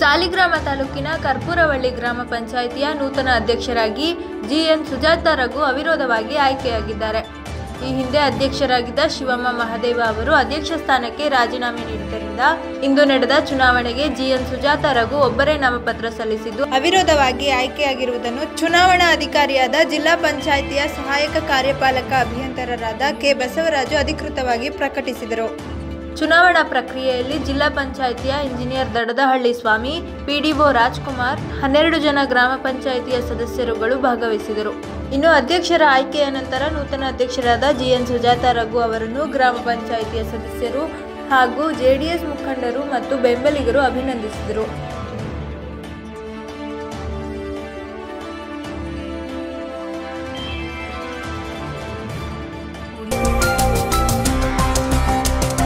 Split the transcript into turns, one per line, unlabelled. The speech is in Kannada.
ಸಾಲಿಗ್ರಾಮ ತಾಲೂಕಿನ ಕರ್ಪೂರವಳ್ಳಿ ಗ್ರಾಮ ಪಂಚಾಯಿತಿಯ ನೂತನ ಅಧ್ಯಕ್ಷರಾಗಿ ಜಿಎನ್ ಸುಜಾತ ರಘು ಅವಿರೋಧವಾಗಿ ಆಯ್ಕೆಯಾಗಿದ್ದಾರೆ ಈ ಹಿಂದೆ ಅಧ್ಯಕ್ಷರಾಗಿದ್ದ ಶಿವಮ್ಮ ಮಹದೇವ ಅವರು ಅಧ್ಯಕ್ಷ ಸ್ಥಾನಕ್ಕೆ ರಾಜೀನಾಮೆ ನೀಡಿದ್ದರಿಂದ ಇಂದು ನಡೆದ ಚುನಾವಣೆಗೆ ಜಿಎನ್ ಸುಜಾತ ರಘು ಒಬ್ಬರೇ ನಾಮಪತ್ರ ಸಲ್ಲಿಸಿದ್ದು ಅವಿರೋಧವಾಗಿ ಆಯ್ಕೆಯಾಗಿರುವುದನ್ನು ಚುನಾವಣಾ ಅಧಿಕಾರಿಯಾದ ಜಿಲ್ಲಾ ಪಂಚಾಯಿತಿಯ ಸಹಾಯಕ ಕಾರ್ಯಪಾಲಕ ಅಭಿಯಂತರರಾದ ಕೆ ಬಸವರಾಜು ಅಧಿಕೃತವಾಗಿ ಪ್ರಕಟಿಸಿದರು ಚುನಾವಣಾ ಪ್ರಕ್ರಿಯೆಯಲ್ಲಿ ಜಿಲ್ಲಾ ಪಂಚಾಯಿತಿಯ ಇಂಜಿನಿಯರ್ ದಡದಹಳ್ಳಿ ಸ್ವಾಮಿ ಪಿಡಿಒ ರಾಜ್ಕುಮಾರ್ ಹನ್ನೆರಡು ಜನ ಗ್ರಾಮ ಪಂಚಾಯಿತಿಯ ಸದಸ್ಯರುಗಳು ಭಾಗವಹಿಸಿದರು ಇನ್ನು ಅಧ್ಯಕ್ಷರ ಆಯ್ಕೆಯ ನಂತರ ನೂತನ ಅಧ್ಯಕ್ಷರಾದ ಜಿಎನ್ ಸುಜಾತ ರಘು ಅವರನ್ನು ಗ್ರಾಮ ಪಂಚಾಯಿತಿಯ ಸದಸ್ಯರು ಹಾಗೂ ಜೆಡಿಎಸ್ ಮುಖಂಡರು ಮತ್ತು ಬೆಂಬಲಿಗರು ಅಭಿನಂದಿಸಿದರು